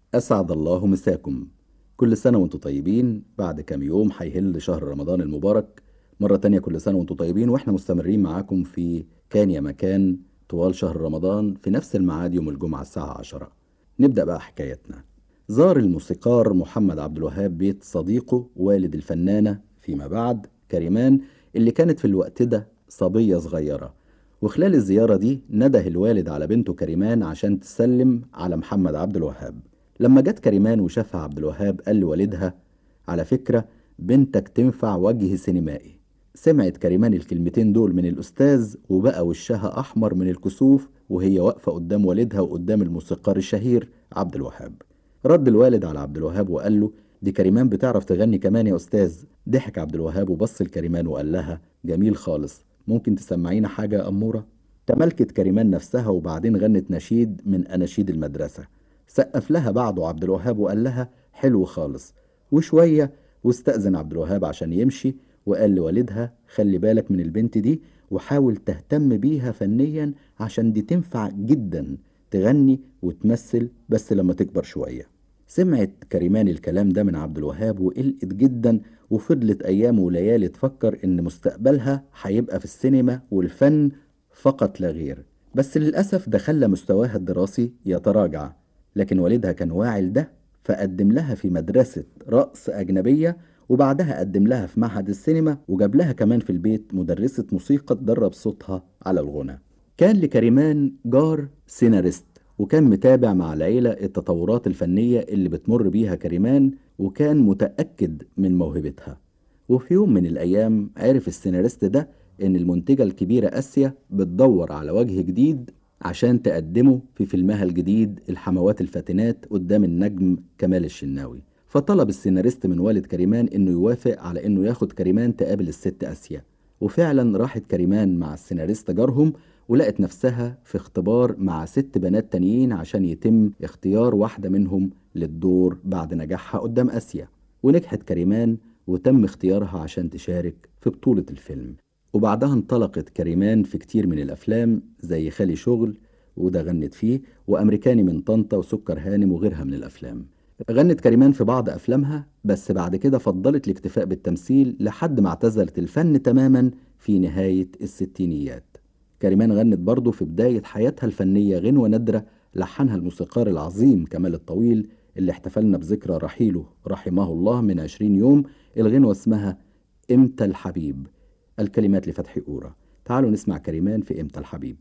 أسعد الله مساكم كل سنة وانتم طيبين بعد كام يوم هيهل شهر رمضان المبارك مرة تانية كل سنة وانتم طيبين واحنا مستمرين معاكم في كان يا مكان طوال شهر رمضان في نفس الميعاد يوم الجمعة الساعة عشرة نبدأ بقى حكايتنا زار الموسيقار محمد عبد الوهاب بيت صديقه والد الفنانة فيما بعد كريمان اللي كانت في الوقت ده صبية صغيرة وخلال الزيارة دي نده الوالد على بنته كريمان عشان تسلم على محمد عبد الوهاب لما جت كريمان وشافها عبد الوهاب قال لوالدها على فكرة بنتك تنفع وجه سينمائي سمعت كريمان الكلمتين دول من الأستاذ وبقى وشها أحمر من الكسوف وهي واقفة قدام والدها وقدام الموسيقار الشهير عبد الوهاب رد الوالد على عبد الوهاب وقال له دي كريمان بتعرف تغني كمان يا أستاذ ضحك عبد الوهاب وبص لكريمان وقال لها جميل خالص ممكن تسمعينا حاجة يا أمورة تملكت كريمان نفسها وبعدين غنت نشيد من أناشيد المدرسة سقف لها بعده عبد الوهاب وقال لها حلو خالص وشوية واستأذن عبد الوهاب عشان يمشي وقال لوالدها خلي بالك من البنت دي وحاول تهتم بيها فنيا عشان دي تنفع جدا تغني وتمثل بس لما تكبر شوية سمعت كريمان الكلام ده من عبد الوهاب وقلقت جدا وفضلت أيام وليالي تفكر إن مستقبلها هيبقى في السينما والفن فقط لا غير بس للأسف ده خلى مستواها الدراسي يتراجع لكن والدها كان واعي لده فقدم لها في مدرسة رقص أجنبية وبعدها قدم لها في معهد السينما وجاب لها كمان في البيت مدرسة موسيقى تدرب صوتها على الغنى كان لكريمان جار سيناريست وكان متابع مع العيلة التطورات الفنية اللي بتمر بيها كريمان وكان متأكد من موهبتها وفي يوم من الأيام عرف السيناريست ده إن المنتجة الكبيرة آسيا بتدور على وجه جديد عشان تقدمه في فيلمها الجديد الحموات الفاتنات قدام النجم كمال الشناوي فطلب السيناريست من والد كريمان انه يوافق على انه ياخد كريمان تقابل الست اسيا وفعلا راحت كريمان مع السيناريست جارهم ولقت نفسها في اختبار مع ست بنات تانيين عشان يتم اختيار واحدة منهم للدور بعد نجاحها قدام اسيا ونجحت كريمان وتم اختيارها عشان تشارك في بطولة الفيلم وبعدها انطلقت كريمان في كتير من الأفلام زي خالي شغل وده غنت فيه وأمريكاني من طنطا وسكر هانم وغيرها من الأفلام غنت كريمان في بعض أفلامها بس بعد كده فضلت الاكتفاء بالتمثيل لحد ما اعتزلت الفن تماما في نهاية الستينيات كريمان غنت برضه في بداية حياتها الفنية غنوة نادرة لحنها الموسيقار العظيم كمال الطويل اللي احتفلنا بذكرى رحيله رحمه الله من عشرين يوم الغنوة اسمها امتى الحبيب الكلمات لفتحي أورا تعالوا نسمع كريمان في امتى الحبيب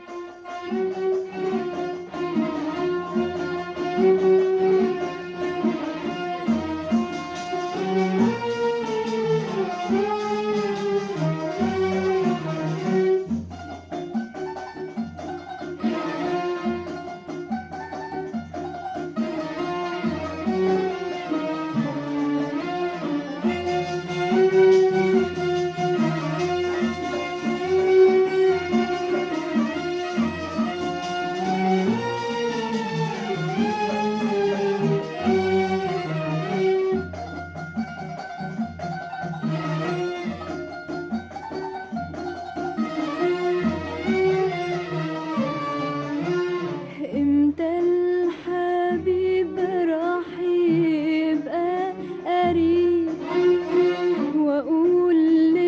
امتى الحبيب راح يبقى قريب واقول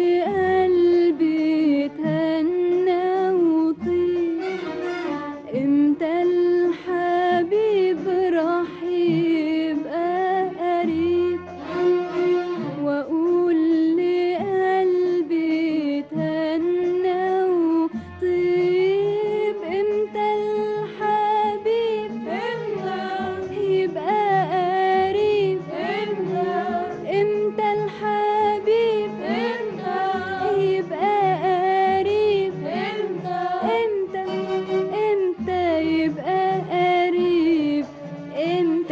لقلبي تهنى وطيب امتى الحبيب راح يبقى قريب واقول لقلبي تهنى وطيب امتى الحبيب يبقى قريب امتى الحبيب يبقى قريب امتى امتى يبقى قريب امتى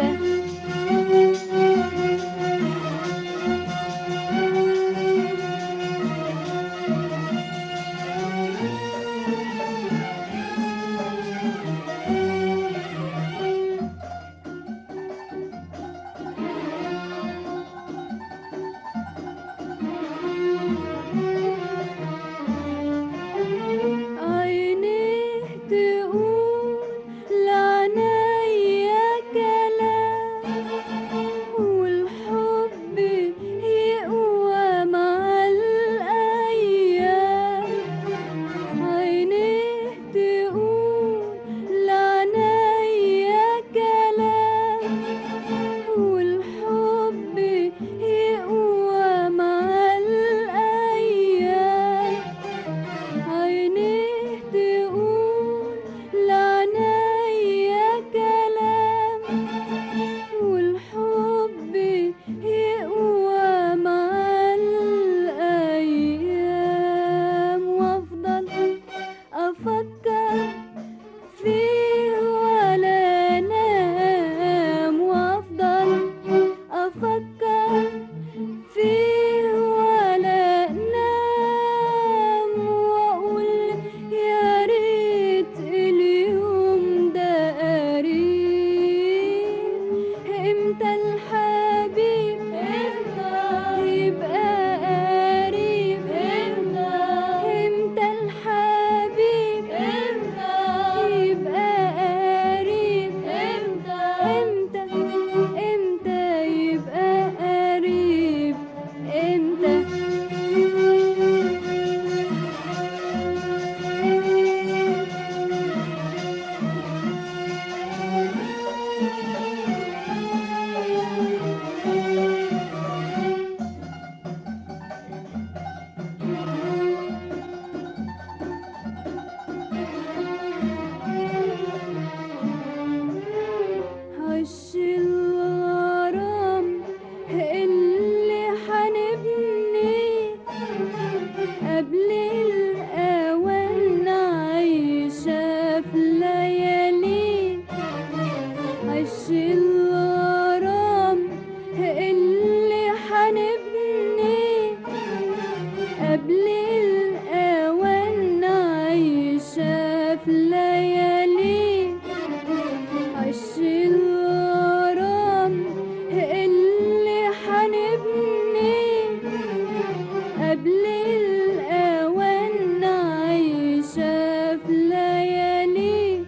عش الغرام اللي حنبني قبل الأوان عايشة في ليالي عش الغرام اللي حنبني قبل الأوان عايشة في ليالي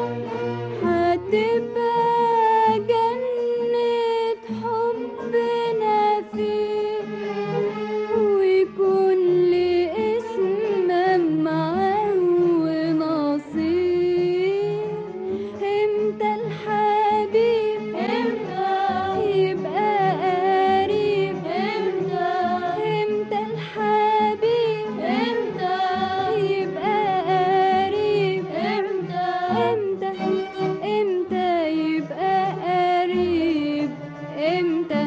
هتبقى جنة حبنا فيه ويكون لي اسم معاه ونصيب امتى الحبيب امتى يبقى قريب امتى امتى الحبيب امتى يبقى قريب امتى امتى امتى يبقى قريب امتى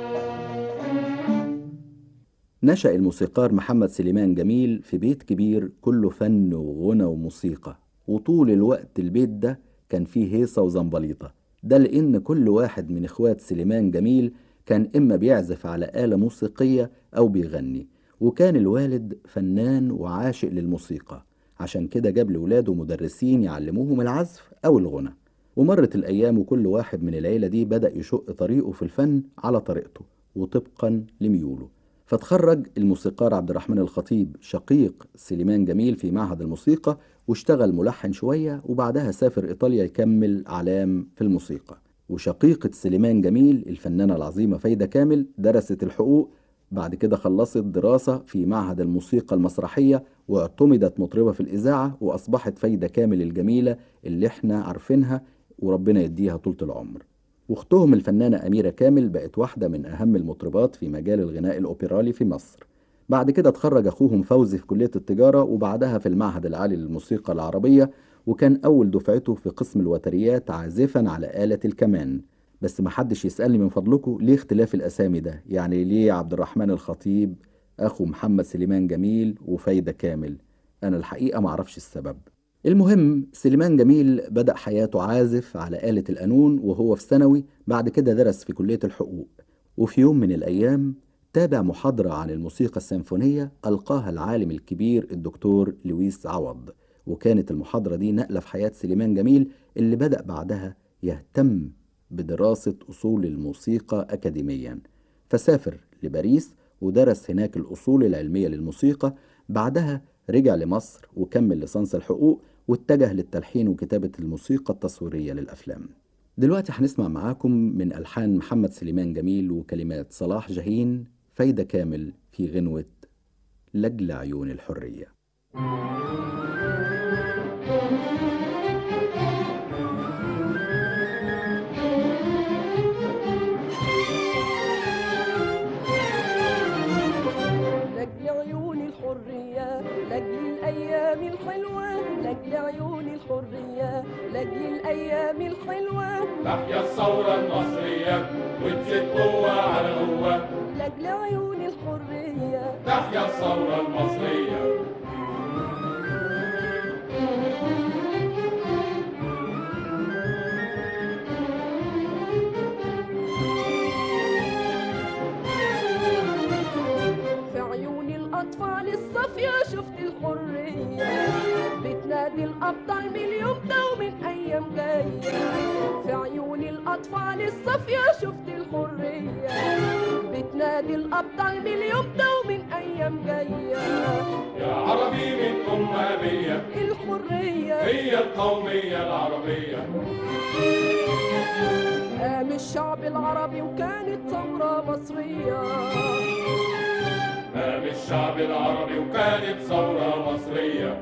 نشأ الموسيقار محمد سليمان جميل في بيت كبير كله فن وغنى وموسيقى وطول الوقت البيت ده كان فيه هيصة وزنبليطة ده لأن كل واحد من إخوات سليمان جميل كان إما بيعزف على آلة موسيقية أو بيغني وكان الوالد فنان وعاشق للموسيقى عشان كده جاب لولاده مدرسين يعلموهم العزف أو الغنى ومرت الأيام وكل واحد من العيلة دي بدأ يشق طريقه في الفن على طريقته وطبقا لميوله فتخرج الموسيقار عبد الرحمن الخطيب شقيق سليمان جميل في معهد الموسيقى واشتغل ملحن شوية وبعدها سافر إيطاليا يكمل علام في الموسيقى وشقيقة سليمان جميل الفنانة العظيمة فايدة كامل درست الحقوق بعد كده خلصت دراسة في معهد الموسيقى المسرحية واعتمدت مطربة في الإذاعة وأصبحت فايدة كامل الجميلة اللي احنا عارفينها وربنا يديها طولة العمر واختهم الفنانة أميرة كامل بقت واحدة من أهم المطربات في مجال الغناء الأوبرالي في مصر بعد كده اتخرج أخوهم فوزي في كلية التجارة وبعدها في المعهد العالي للموسيقى العربية وكان أول دفعته في قسم الوتريات عازفا على آلة الكمان بس محدش يسألني من فضلكم ليه اختلاف الأسامي ده يعني ليه عبد الرحمن الخطيب أخو محمد سليمان جميل وفايدة كامل أنا الحقيقة معرفش السبب المهم سليمان جميل بدأ حياته عازف على آلة القانون وهو في ثانوي بعد كده درس في كلية الحقوق وفي يوم من الأيام تابع محاضرة عن الموسيقى السيمفونية ألقاها العالم الكبير الدكتور لويس عوض وكانت المحاضرة دي نقلة في حياة سليمان جميل اللي بدأ بعدها يهتم بدراسة أصول الموسيقى أكاديميا فسافر لباريس ودرس هناك الأصول العلمية للموسيقى بعدها رجع لمصر وكمل ليسانس الحقوق واتجه للتلحين وكتابة الموسيقى التصويرية للأفلام دلوقتي هنسمع معاكم من ألحان محمد سليمان جميل وكلمات صلاح جاهين فايدة كامل في غنوة لجل عيون الحرية لجل عيون الحرية لجل الأيام الحلوة لجل عيون الحرية لجل الأيام الحلوة تحيا الثورة المصرية وتزيد قوة على قوة لجل عيون الحرية تحيا الثورة المصرية في عيون الأطفال الصافية شفت الحرية بتنادي الأبطال من اليوم ده ومن أيام جاية في عيون الأطفال الصافية شفت الحرية بتنادي الأبطال من اليوم ده ومن أيام جاية يا عربي من أم أبية الحرية هي القومية العربية قام الشعب العربي وكانت ثورة مصرية قام الشعب العربي وكانت ثورة مصرية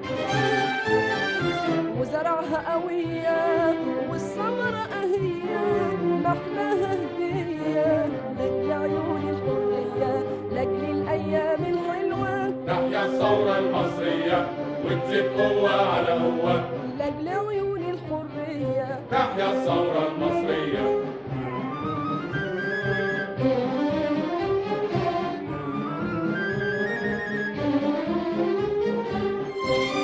وزرعها قوية والثمرة أهية محلاها هدية لأجل عيون الحرية لأجل الأيام الحلوة تحيا الثورة المصرية وتزيد قوة على قوة لأجل عيون الحرية تحيا الثورة المصرية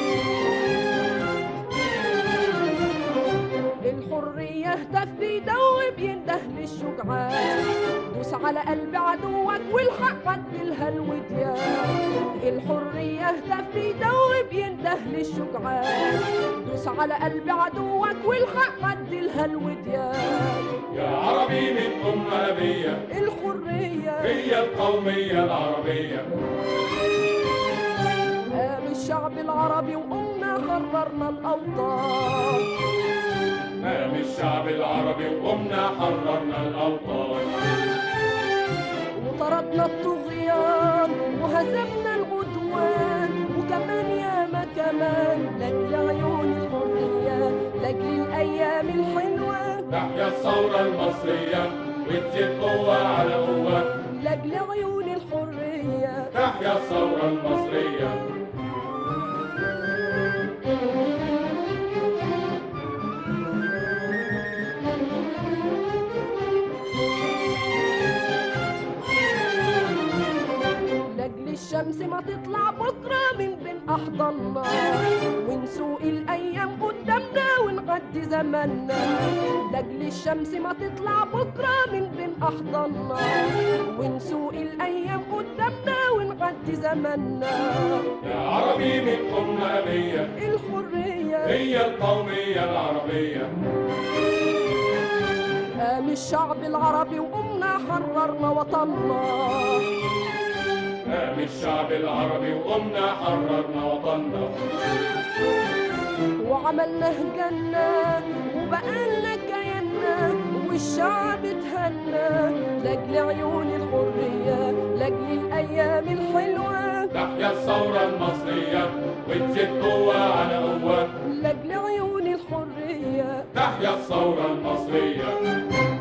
الحرية هتف بيدور بيدوب ينده للشجعان دوس على قلب عدوك والحق عدلها الوديان الحرية هتف بيدوب ينده للشجعان دوس على قلب عدوك والحق عدلها الوديان يا عربي من أم أبية الحرية هي القومية العربية قام الشعب العربي وقمنا حررنا الأوطان قام الشعب العربي وقمنا حررنا الأوطان وطردنا الطغيان وهزمنا العدوان وكمان ياما كمان لاجل عيون الحرية لاجل الأيام الحلوة تحيا الثورة المصرية وتزيد قوة على قوة لاجل عيون الحرية تحيا الثورة المصرية لاجل الشمس ما تطلع بكرة من بين أحضاننا ونسوق الأيام قدامنا ونعدي زماننا لاجل الشمس ما تطلع بكرة من بين أحضاننا ونسوق الأيام قدامنا ونعدي زماننا يا عربي من أم أبية الحرية هي القومية العربية قام الشعب العربي وقمنا حررنا وطننا قام الشعب العربي وقمنا حررنا وطننا وعملنا جنة وبقالنا كياننا والشعب اتهنى لاجل عيون الحرية لاجل الأيام الحلوة تحيا الثورة المصرية وتزيد قوة على قوة لاجل عيون الحرية تحيا الثورة المصرية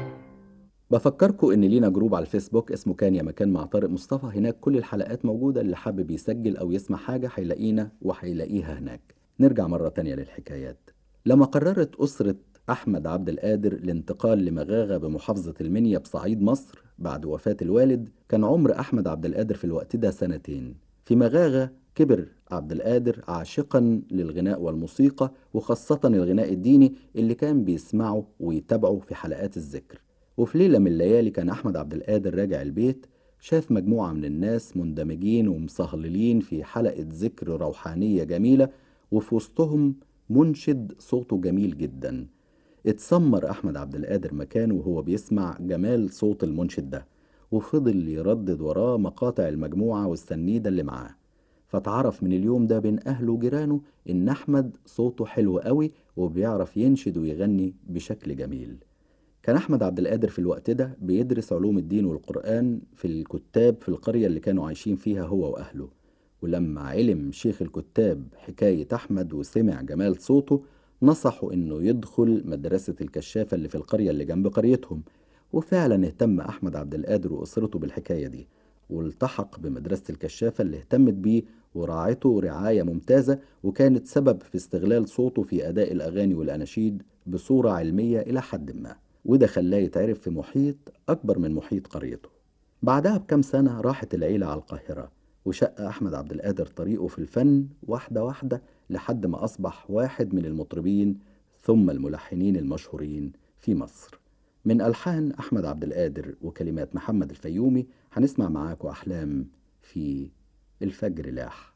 بفكركم ان لينا جروب على الفيسبوك اسمه كان يا مكان مع طارق مصطفى هناك كل الحلقات موجودة اللي حابب يسجل او يسمع حاجة هيلاقينا وهيلاقيها هناك نرجع مرة تانية للحكايات لما قررت أسرة أحمد عبد القادر الانتقال لمغاغة بمحافظة المنيا بصعيد مصر بعد وفاة الوالد كان عمر أحمد عبد القادر في الوقت ده سنتين في مغاغة كبر عبد القادر عاشقا للغناء والموسيقى وخاصة الغناء الديني اللي كان بيسمعه ويتابعه في حلقات الذكر وفي ليلة من الليالي كان أحمد عبد القادر راجع البيت شاف مجموعة من الناس مندمجين ومصهللين في حلقة ذكر روحانية جميلة وفي وسطهم منشد صوته جميل جدا اتسمر أحمد عبد القادر مكانه وهو بيسمع جمال صوت المنشد ده وفضل يردد وراه مقاطع المجموعة والسنيدة اللي معاه فتعرف من اليوم ده بين أهله وجيرانه إن أحمد صوته حلو قوي وبيعرف ينشد ويغني بشكل جميل كان أحمد عبد القادر في الوقت ده بيدرس علوم الدين والقرآن في الكتاب في القرية اللي كانوا عايشين فيها هو وأهله ولما علم شيخ الكتاب حكاية أحمد وسمع جمال صوته نصحه إنه يدخل مدرسة الكشافة اللي في القرية اللي جنب قريتهم وفعلا اهتم أحمد عبد القادر وأسرته بالحكاية دي والتحق بمدرسة الكشافة اللي اهتمت بيه وراعته رعاية ممتازة وكانت سبب في استغلال صوته في أداء الأغاني والأناشيد بصورة علمية إلى حد ما وده خلاه يتعرف في محيط أكبر من محيط قريته بعدها بكم سنة راحت العيلة على القاهرة وشق أحمد عبد القادر طريقه في الفن واحدة واحدة لحد ما أصبح واحد من المطربين ثم الملحنين المشهورين في مصر من ألحان أحمد عبد القادر وكلمات محمد الفيومي هنسمع معاكم أحلام في الفجر لاح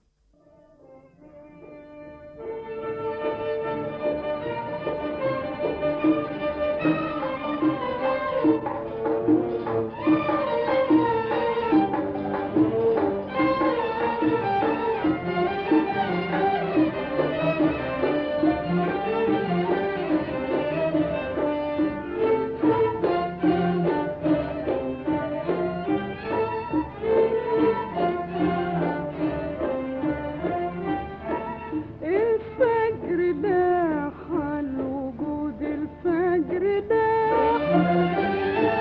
الفجر لاح على وجود الفجر لاح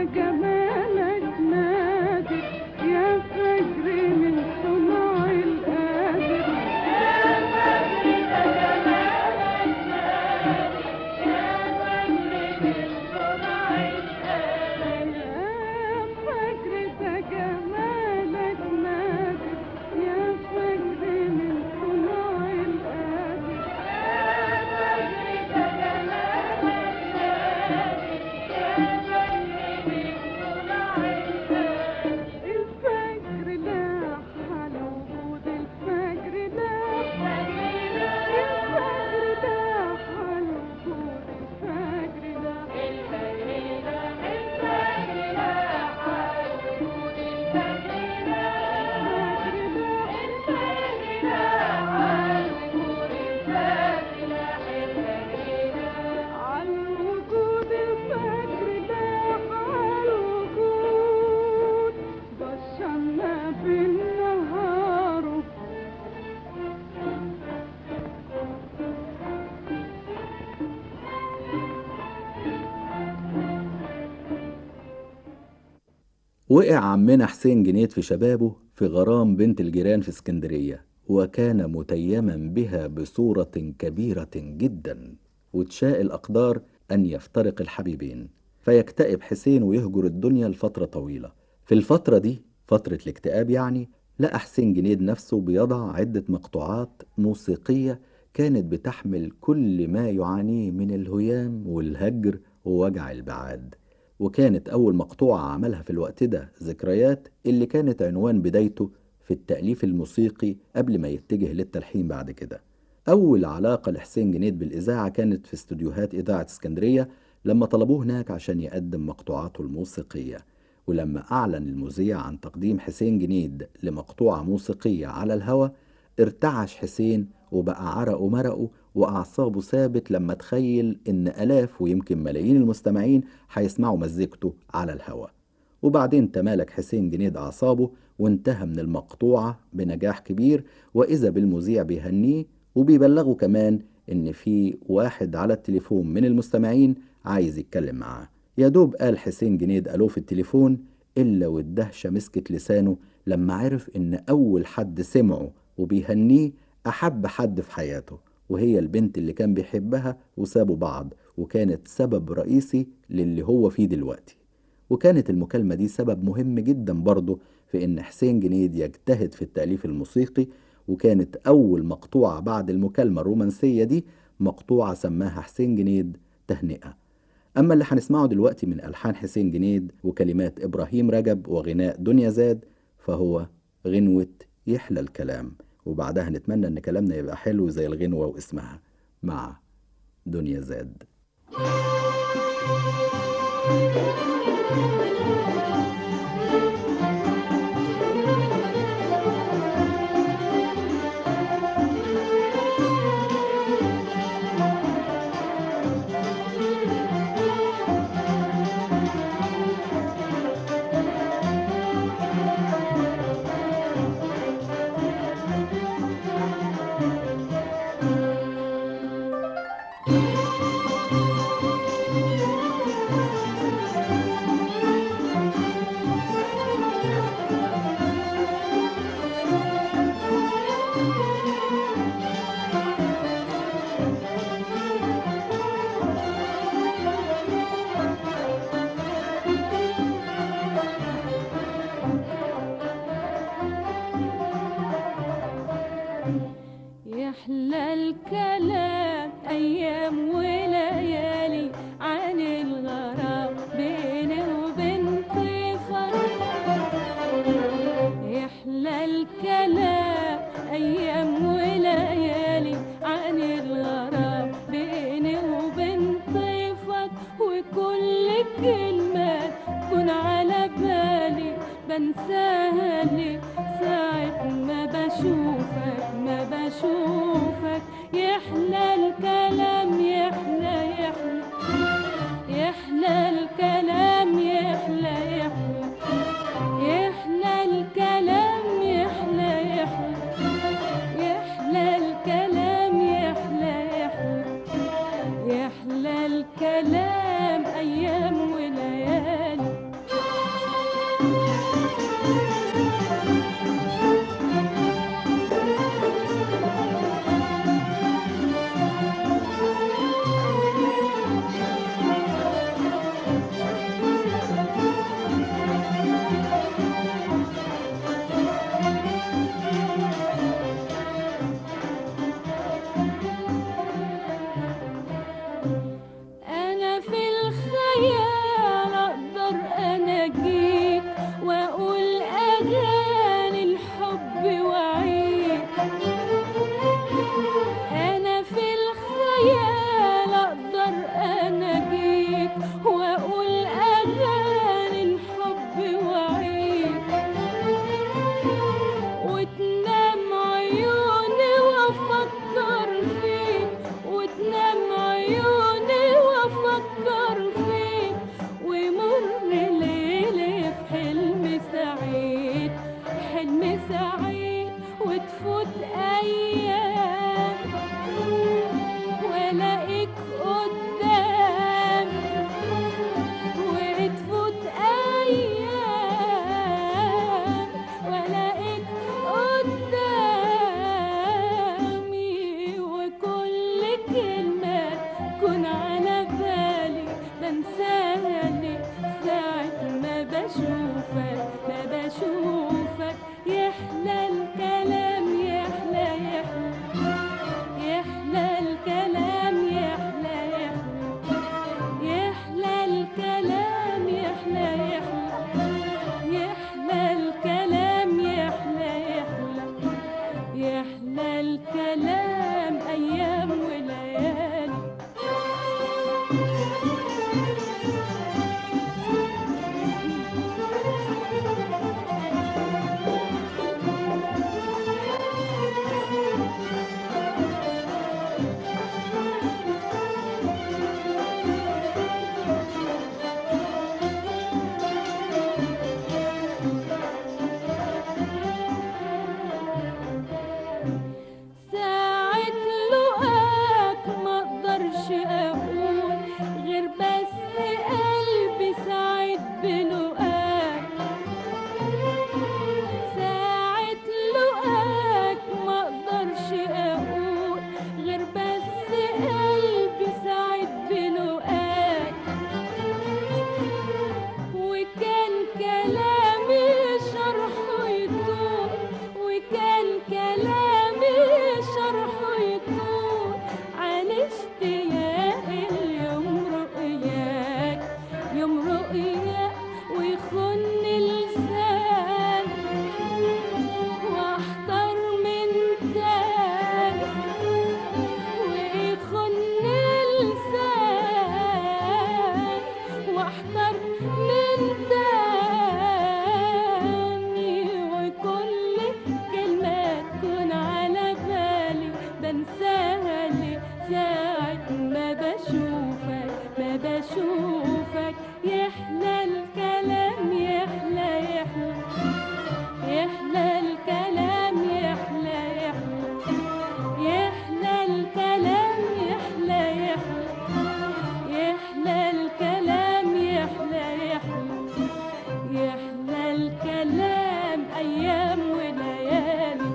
جمالك نادر يا فجر من صنع القادر يا فجر ده جمالك نادر يا فجر من صنع القادر الفجر لاح على وجود الفجر لاح الفجر لاح على وجود الفجر لاح على وجود الفجر لاح على الوجود بشرنا بالنهار وقع عمنا حسين جنيد في شبابه في غرام بنت الجيران في اسكندرية وكان متيما بها بصورة كبيرة جدا وتشاء الأقدار أن يفترق الحبيبين فيكتئب حسين ويهجر الدنيا لفترة طويلة في الفترة دي فترة الاكتئاب يعني لقى حسين جنيد نفسه بيضع عدة مقطوعات موسيقية كانت بتحمل كل ما يعانيه من الهيام والهجر ووجع البعاد وكانت أول مقطوعة عملها في الوقت ده ذكريات اللي كانت عنوان بدايته في التأليف الموسيقي قبل ما يتجه للتلحين بعد كده أول علاقة لحسين جنيد بالإذاعة كانت في استوديوهات إذاعة اسكندرية لما طلبوه هناك عشان يقدم مقطوعاته الموسيقية ولما أعلن المذيع عن تقديم حسين جنيد لمقطوعة موسيقية على الهوا ارتعش حسين وبقى عرقه مرقه وأعصابه ثابت لما تخيل إن آلاف ويمكن ملايين المستمعين هيسمعوا مزيكته على الهوا وبعدين تمالك حسين جنيد أعصابه وانتهى من المقطوعة بنجاح كبير وإذا بالمذيع بيهنيه وبيبلغه كمان إن في واحد على التليفون من المستمعين عايز يتكلم معاه يا دوب قال حسين جنيد ألو في التليفون إلا والدهشة مسكت لسانه لما عرف إن أول حد سمعه وبيهنيه أحب حد في حياته وهي البنت اللي كان بيحبها وسابوا بعض وكانت سبب رئيسي للي هو فيه دلوقتي وكانت المكالمة دي سبب مهم جدا برضه في إن حسين جنيد يجتهد في التأليف الموسيقي وكانت أول مقطوعة بعد المكالمة الرومانسية دي مقطوعة سماها حسين جنيد تهنئة أما اللي هنسمعه دلوقتي من ألحان حسين جنيد وكلمات إبراهيم رجب وغناء دنيا زاد فهو غنوة يحلى الكلام وبعدها نتمنى إن كلامنا يبقى حلو زي الغنوة واسمها مع دنيا زاد يحلى الكلام أيام وليالي عن الغرام بيني وبين طيفك يحلى الكلام أيام وليالي عن الغرام بيني وبين طيفك وكل كلمة تكون على بالي بنساها لي ساعة ما بشوفك ما بشوفك يحلى الكلام يحلى يحلى يحلى الكلام يحلى يحلى يحلى الكلام يحلى يحلى يحلى الكلام يحلى يحلى يحلى الكلام أيام وليالي أكتر من تاني وكل كلمة تكون على بالي بنساها لي ساعة ما بشوفك ما بشوفك يحلى الكلام يحلى يحلى يحلى الكلام يحلى يحلى يحلى الكلام يحلى يحلى يحلى الكلام يحلى يحلى يحلى الكلام أيام وليالي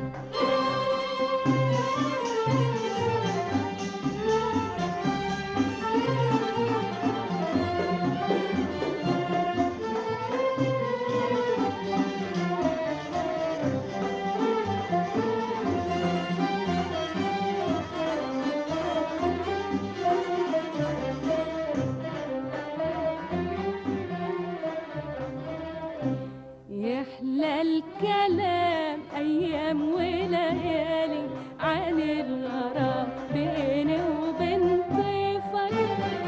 يحلى الكلام أيام وليالي عن الغرام بيني وبين طيفك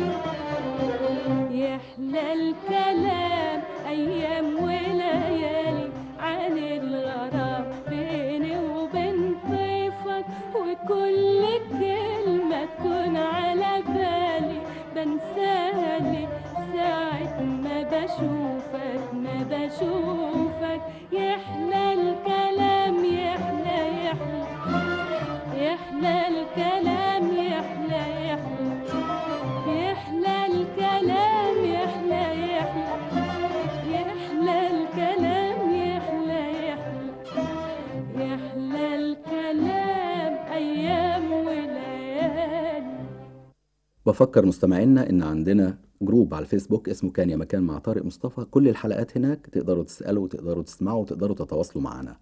يحلى الكلام أيام وليالي عن الغرام بيني وبين طيفك وكل كلمة تكون على بالي بنساها لي ساعة ما بشوفك ما بشوفك يحلى الكلام يحلى يحلى يحلى الكلام يحلى يحلى يحلى الكلام يحلى يحلى يحلى الكلام يحلى يحلى يحلى الكلام أيام وليالي بفكر مستمعينا ان عندنا جروب على الفيسبوك اسمه كان يا مكان مع طارق مصطفى كل الحلقات هناك تقدروا تسألوا وتقدروا تسمعوا وتقدروا تتواصلوا معنا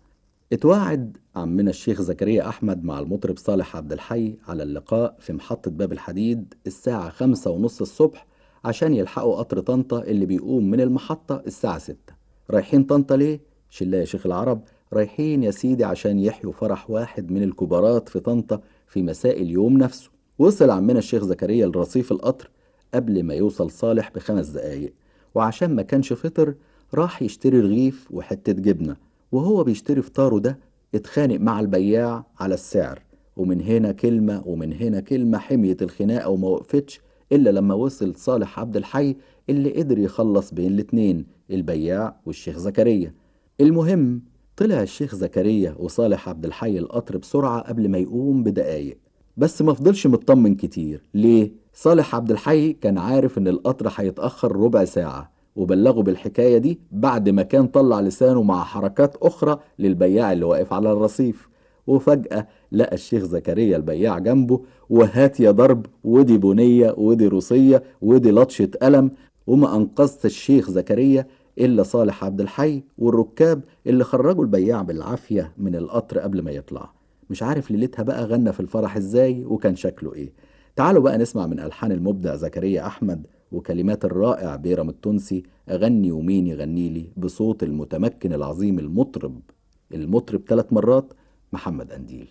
اتوعد عمنا الشيخ زكريا أحمد مع المطرب صالح عبد الحي على اللقاء في محطة باب الحديد الساعة خمسة ونص الصبح عشان يلحقوا قطر طنطا اللي بيقوم من المحطة الساعة ستة رايحين طنطا ليه؟ شلا يا شيخ العرب رايحين يا سيدي عشان يحيوا فرح واحد من الكبارات في طنطا في مساء اليوم نفسه وصل عمنا الشيخ زكريا لرصيف القطر قبل ما يوصل صالح بخمس دقايق وعشان ما كانش فطر راح يشتري رغيف وحتة جبنة وهو بيشتري فطاره ده اتخانق مع البياع على السعر ومن هنا كلمة ومن هنا كلمة حمية الخناقة وما وقفتش إلا لما وصل صالح عبد الحي اللي قدر يخلص بين الاتنين البياع والشيخ زكريا المهم طلع الشيخ زكريا وصالح عبد الحي القطر بسرعة قبل ما يقوم بدقايق بس ما فضلش مطمن كتير ليه؟ صالح عبد الحي كان عارف ان القطر هيتأخر ربع ساعة وبلغه بالحكاية دي بعد ما كان طلع لسانه مع حركات أخرى للبياع اللي واقف على الرصيف وفجأة لقى الشيخ زكريا البياع جنبه وهات يا ضرب ودي بنية ودي روسية ودي لطشة قلم وما أنقذت الشيخ زكريا إلا صالح عبد الحي والركاب اللي خرجوا البياع بالعافية من القطر قبل ما يطلع مش عارف ليلتها بقى غنى في الفرح ازاي وكان شكله ايه تعالوا بقى نسمع من ألحان المبدع زكريا أحمد وكلمات الرائع بيرم التونسي أغني ومين يغني لي بصوت المتمكن العظيم المطرب المطرب ثلاث مرات محمد أنديل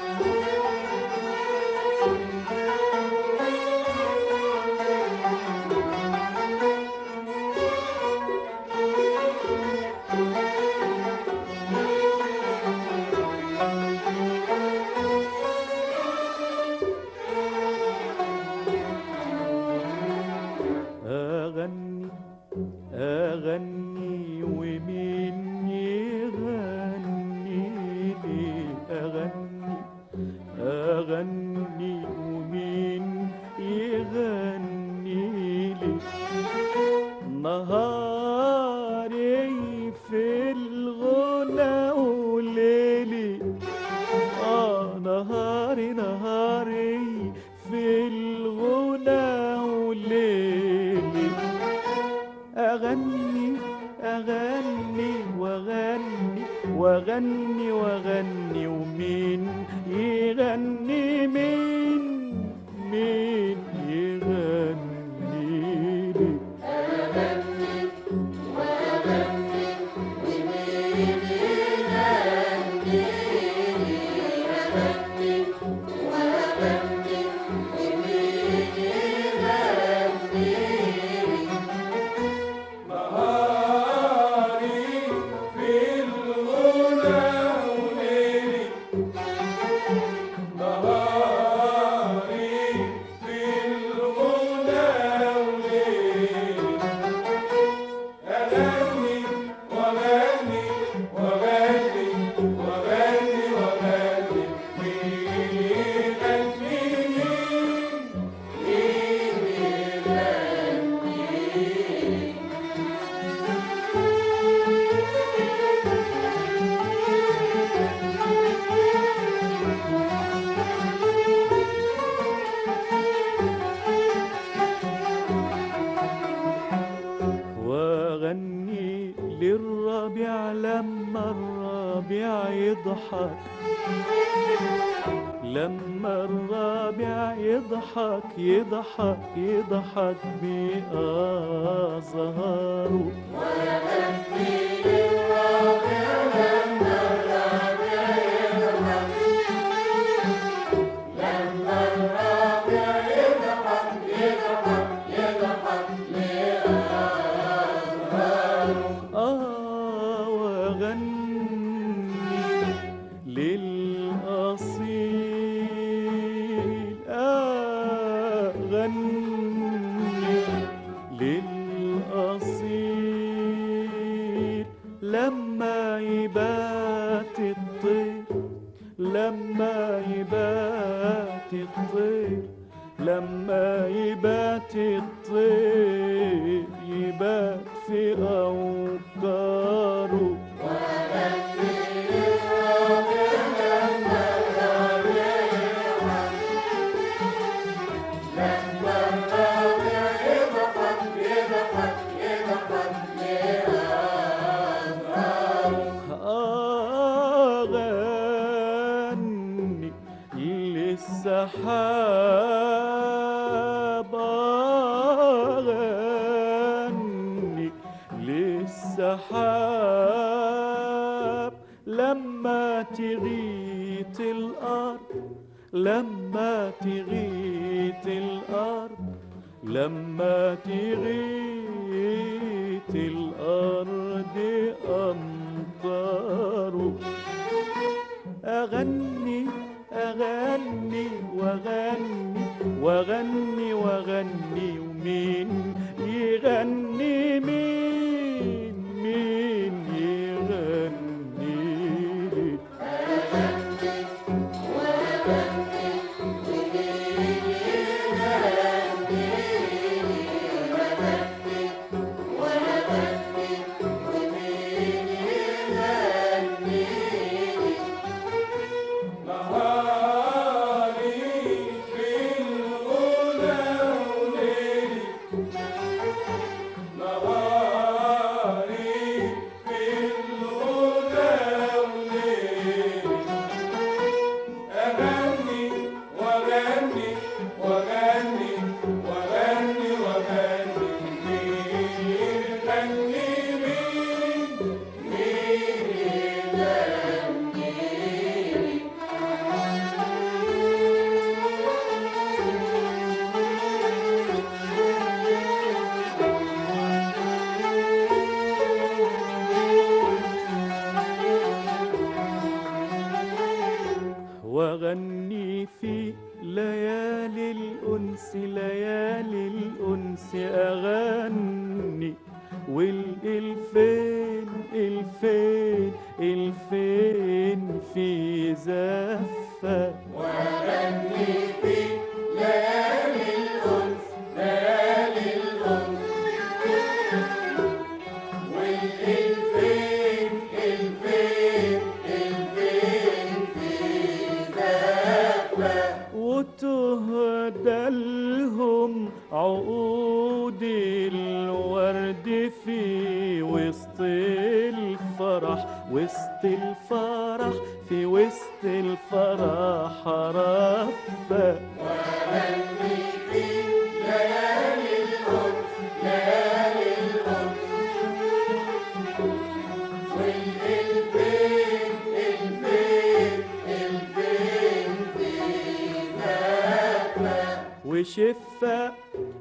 Thank يضحك لما الرابع يضحك يضحك يضحك بأزهاره آه وأغني للأصيل أغني للأصيل لما يبات الطير لما يبات الطير لما يبات الطير يبات في أوكاره أغني للسحاب أغني للسحاب لما تغيت الأرض لما تغيت الأرض لما تغيت الأرض أمطار أغني أغني وأغني وأغني وأغني ومين يغني مين مين يغني لي نهاري في الغلا وليلي نهاري في الغلا وليلي أغني وأغني وأغني وأغني وأغني مين يغني مين مين يغني وغني في ليالي الأنس ليالي الأنس أغني والإلفين الفين الفين في زفة وتهدى لهم عقود الورد في وسط الفرح وسط الفرح في وسط الفرح رفة وشفة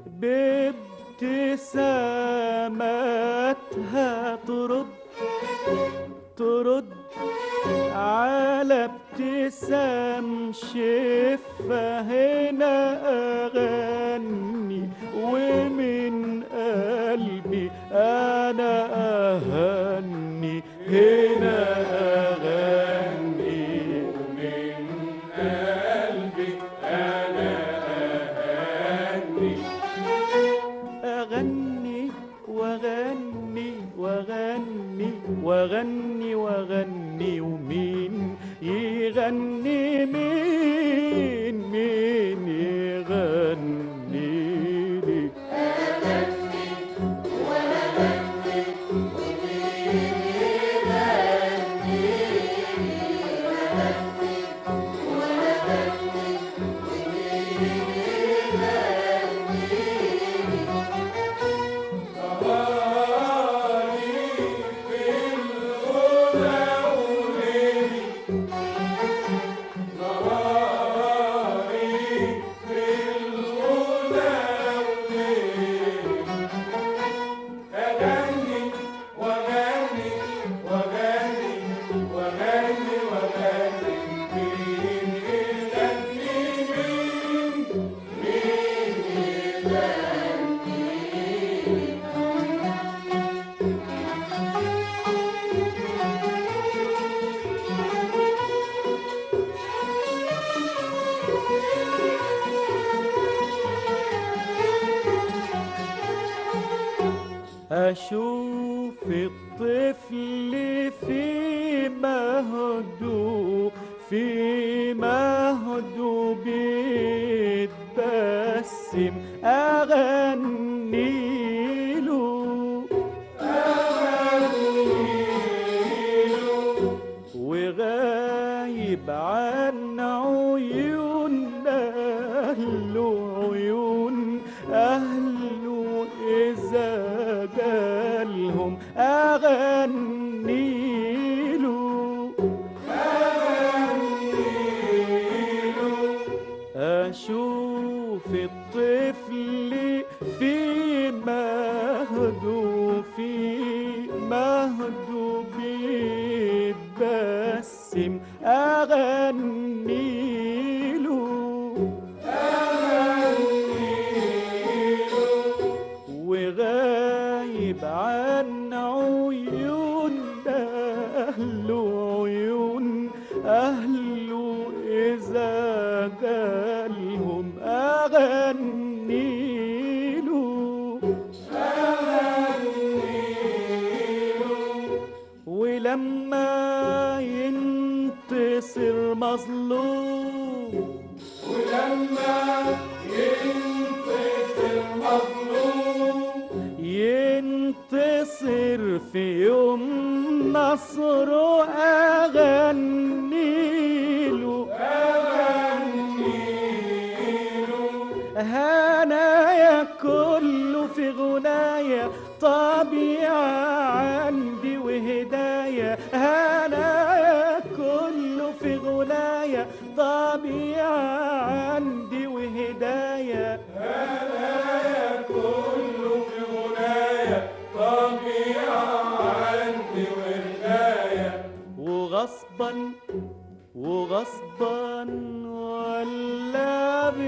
بابتساماتها ترد ترد على ابتسام شفة هنا أغني ومن قلبي أنا أهني هنا أغني من قلبي أنا أهني أغني وأغني وأغني وأغني وأغني ومين يغني مين مين يغني لي أشوف الطفل في مهدو في مهدو بيتبسم أغني له وغايب عن عيون أهله عيون أهله إذا جالهم أغني له أشوف الطفل في مهدو في مهدو بيتبسم أغني له وغايب عن عيون أهله عيون أهله إذا جالهم أغني له ولما ينتصر مظلوم ينتصر في يوم نصره أغني له هنايا كله في غنايا طبيعة عندي وهدايا هنايا كله في غنايا طبيعة عندي وهدايا وغصبا وغصبا ولا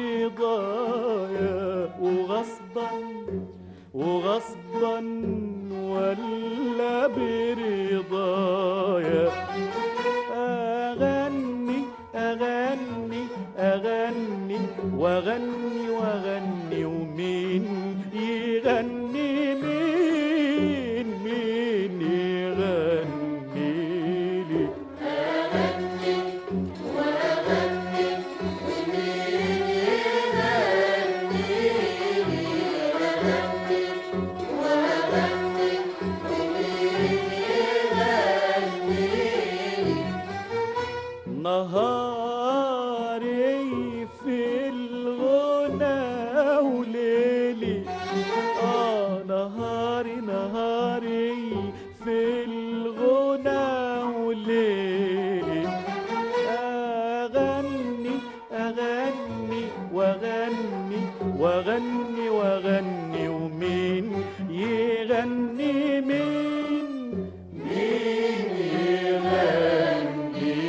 برضايا وغصبا وغصبا ولا برضايا أغني أغني أغني وأغني وأغني ومين يغني مين مين يغني لي نهاري في الغنى وليلي آه نهاري نهاري في الغنى وليلي أغني أغني وأغني وأغني وأغني ومين يغني مين مين يغني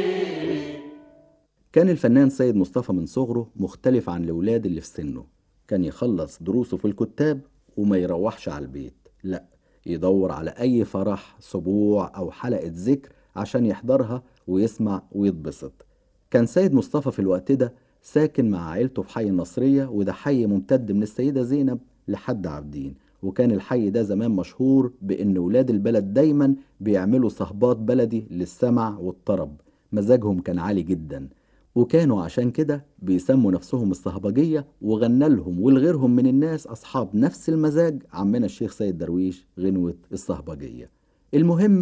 كان الفنان سيد مصطفى من صغره مختلف عن الولاد اللي في سنه كان يخلص دروسه في الكتاب وما يروحش على البيت لا يدور على أي فرح سبوع أو حلقة ذكر عشان يحضرها ويسمع ويتبسط كان سيد مصطفى في الوقت ده ساكن مع عيلته في حي النصرية وده حي ممتد من السيدة زينب لحد عابدين وكان الحي ده زمان مشهور بأن ولاد البلد دايما بيعملوا صهبات بلدي للسمع والطرب مزاجهم كان عالي جدا وكانوا عشان كده بيسموا نفسهم الصهبجية وغنى لهم ولغيرهم من الناس أصحاب نفس المزاج عمنا الشيخ سيد درويش غنوة الصهبجية المهم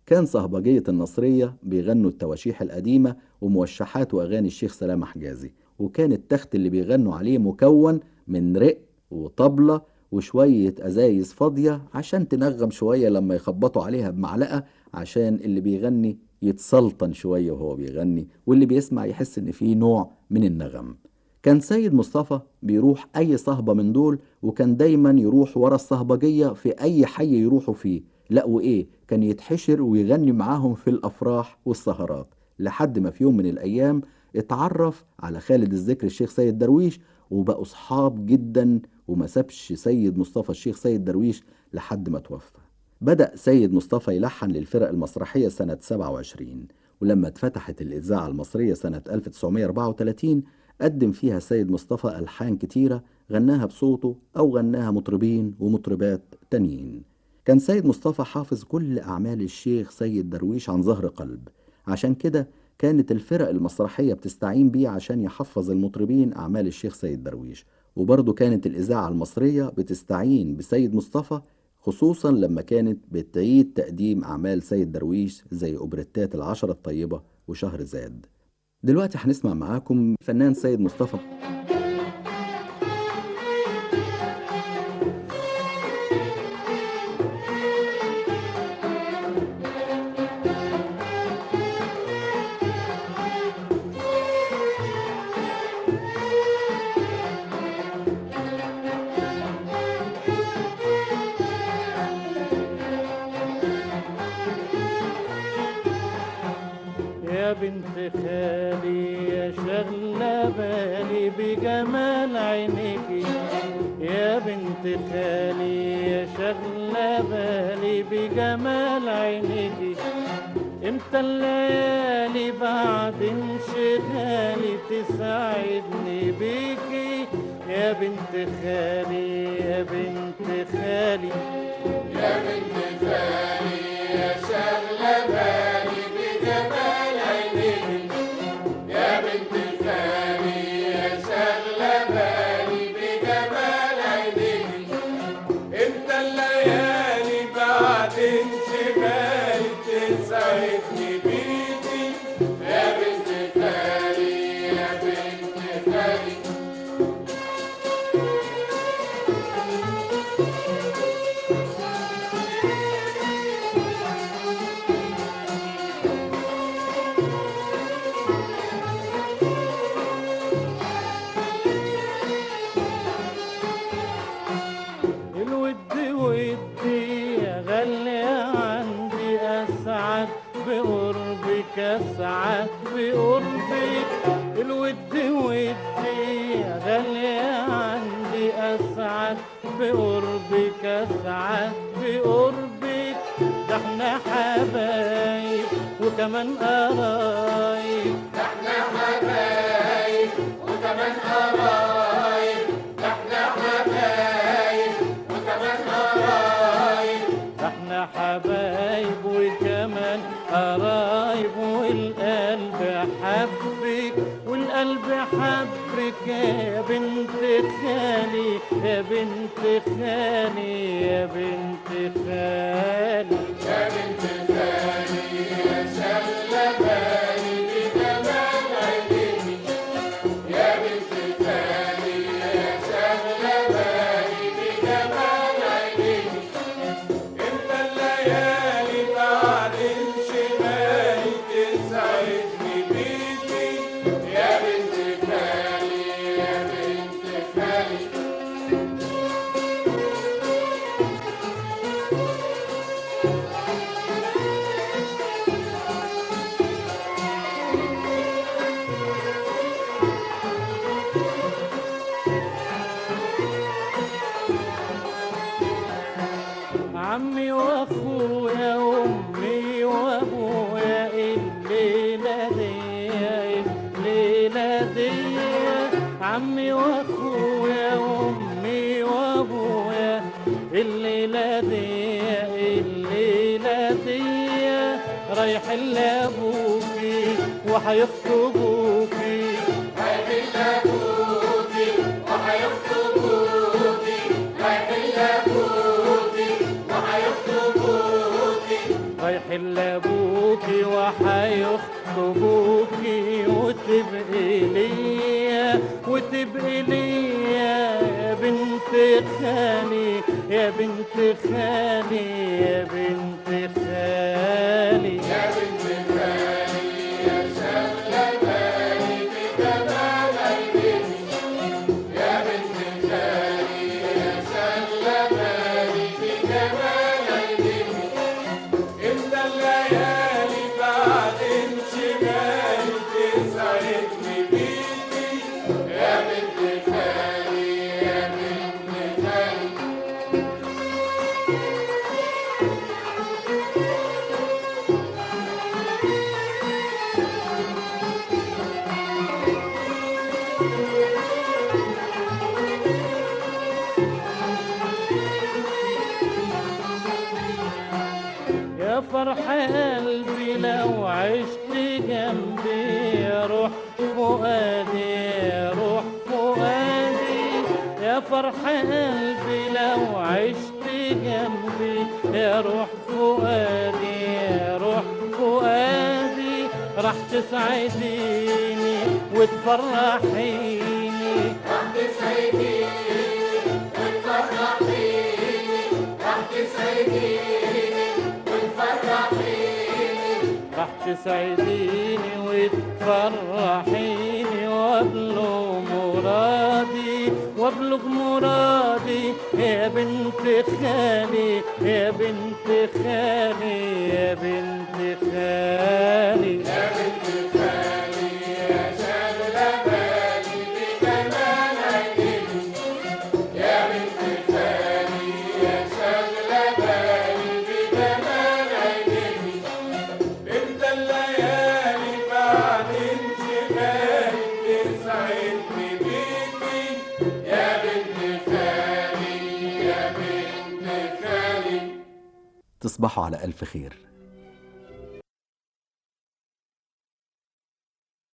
كان صهبجية النصرية بيغنوا التواشيح القديمة وموشحات وأغاني الشيخ سلام حجازي وكان التخت اللي بيغنوا عليه مكون من رق وطبلة وشوية أزايز فاضية عشان تنغم شوية لما يخبطوا عليها بمعلقة عشان اللي بيغني يتسلطن شوية وهو بيغني واللي بيسمع يحس إن فيه نوع من النغم كان سيد مصطفى بيروح أي صهبة من دول وكان دايما يروح ورا الصهبجية في أي حي يروحوا فيه لا وإيه كان يتحشر ويغني معاهم في الأفراح والسهرات لحد ما في يوم من الأيام اتعرف على خالد الذكر الشيخ سيد درويش وبقوا صحاب جدا وما سابش سيد مصطفى الشيخ سيد درويش لحد ما توفى بدأ سيد مصطفى يلحن للفرق المسرحية سنة 27 ولما اتفتحت الإذاعة المصرية سنة 1934 قدم فيها سيد مصطفى ألحان كتيرة غناها بصوته أو غناها مطربين ومطربات تانيين كان سيد مصطفى حافظ كل أعمال الشيخ سيد درويش عن ظهر قلب عشان كده كانت الفرق المسرحية بتستعين بيه عشان يحفظ المطربين أعمال الشيخ سيد درويش وبرضه كانت الإذاعة المصرية بتستعين بسيد مصطفى خصوصا لما كانت بتعيد تقديم أعمال سيد درويش زي أوبريتات العشرة الطيبة وشهر زاد دلوقتي هنسمع معاكم فنان سيد مصطفى يا بنت خالي يا شغلة بالي بجمال عينيكي يا بنت خالي يا شغلة بالي بجمال عينيكي امتى الليالي بعد انشغالي تساعدني بيكي يا بنت خالي يا بنت خالي يا بنت خالي يا شغلة بالي بجمال عينيك يا بنت خالي يا شغلة بالي بجمال عينيك انت الليالي بعد انشغالي تسعدني بيكي يا بنت خالي يا بنت خالي الود ودي يا غالي عندي اسعد بقربك اسعد بقربك الود ودي يا غالي عندي اسعد بقربك اسعد بقربك ده احنا حبايب وكمان قرايب احنا حبايب وكمان قرايب احنا حبايب وكمان قرايب احنا حبايب وكمان قرايب والقلب حبك والقلب حبك يا بنت خالي يا بنت خالي يا بنت خالي يا بنت خالي يا شغلة بالي بجمال عينيك يا بنت خالي يا شغلة بالي بجمال عينيك انت الليالي بعد انشغالي تسعدني بيكي يا بنت خالي يا بنت خالي عمي واخويا وامي وابويا الليله دي الليله دي عمي واخويا وامي وابويا الليله دي الليله دي رايح لابوكي وهيخطبوكي رايحين لابوكي وهيخطبوكي رايحين لابوكي وهيخطبوكي رايحين لابوكي بنتي وحيخطبوكي وتبقي ليا وتبقي ليا يا بنت خالي يا بنت خالي يا بنت خالي يا بنت خالي يا شغلة بالي بجمال عينيكي يا بنت خالي يا شغلة بالي بجمال عينيكي انت الليالي بعد انشغالي تسعدني بيكي يا بنت خالي يا بنت خالي يا فرح قلبي لو عشت جنبي يا روح فؤادي يا روح فؤادي يا فرح قلبي لو عشت جنبي يا روح فؤادي يا روح فؤادي راح تسعديني وتفرحيني راح تسعديني وتفرحيني راح تسعديني وتفرحيني راح تسعديني وتفرحيني وابلغ مرادي وابلغ مرادي يا بنت خالي يا بنت خالي يا بنت خالي يا بنت خالي يا شغلة بالي بجمال عينيكي يا بنت خالي يا شغلة بالي بجمال عينيكي انت الليالي بعد انشغالي تسعدني بيكي يا بنت خالي يا بنت خالي تصبحوا على ألف خير